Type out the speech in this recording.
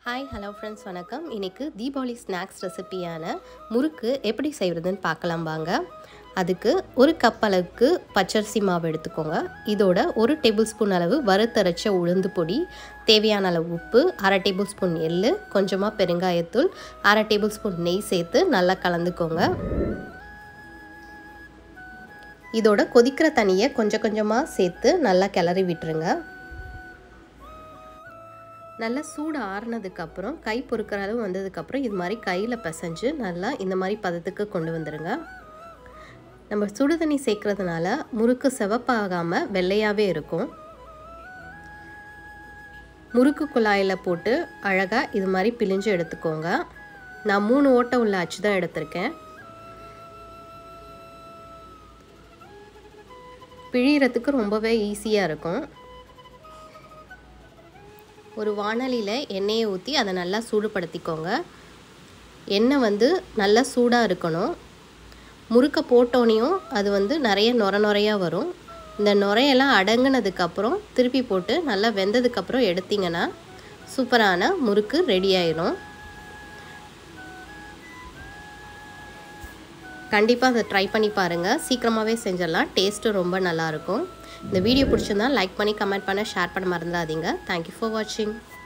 hi hello friends வணக்கம் இன்றைக்கி Deepavali snacks ரெசிபியான முறுக்கு எப்படி செய்கிறதுன்னு பார்க்கலாம் வாங்க அதுக்கு ஒரு கப் அளவுக்கு பச்சரிசி மாவு எடுத்துக்கோங்க இதோட ஒரு டேபிள் ஸ்பூன் அளவு வறுத்தரைச்ச உளுந்து பொடி தேவையான அளவு உப்பு அரை டேபிள் ஸ்பூன் எள்ளு கொஞ்சமாக பெருங்காயத்தூள் அரை டேபிள் ஸ்பூன் நெய் சேர்த்து நல்லா கலந்துக்கோங்க இதோட கொதிக்கிற தண்ணியை கொஞ்சம் கொஞ்சமாக சேர்த்து நல்லா கிளறி விட்டுருங்க நல்லா சூடு ஆறுனதுக்கப்புறம் கை பொறுக்கிற அளவு வந்ததுக்கப்புறம் இது மாதிரி கையில் பிசைஞ்சு நல்லா இந்த மாதிரி பதத்துக்கு கொண்டு வந்துடுங்க நம்ம சுடு தண்ணி சேர்க்குறதுனால முறுக்கு செவப்பாகாமல் வெள்ளையாகவே இருக்கும் முறுக்கு குழாயில் போட்டு அழகாக இது மாதிரி பிழிஞ்சு எடுத்துக்கோங்க நான் மூணு ஓட்டை உள்ள அச்சு தான் எடுத்திருக்கேன் பிழியறதுக்கு ரொம்பவே ஈஸியாக இருக்கும் ஒரு வானலியில் எண்ணெயை ஊற்றி அதை நல்லா சூடுபடுத்திக்கோங்க எண்ணெய் வந்து நல்லா சூடாக இருக்கணும் முறுக்க போட்டோனையும் அது வந்து நிறைய நொர நுறையாக வரும் இந்த நுரையெல்லாம் அடங்கினதுக்கப்புறம் திருப்பி போட்டு நல்லா வெந்ததுக்கப்புறம் எடுத்திங்கன்னா சூப்பரான முறுக்கு ரெடி ஆயிடும் கண்டிப்பாக அதை ட்ரை பண்ணி பாருங்கள் சீக்கிரமாகவே செஞ்சிடலாம் டேஸ்ட்டும் ரொம்ப நல்லாயிருக்கும் இந்த வீடியோ பிடிச்சிருந்தா லைக் பண்ணி கமெண்ட் பண்ண ஷேர் பண்ண மறந்துடாதீங்க தேங்க்யூ ஃபார் வாட்சிங்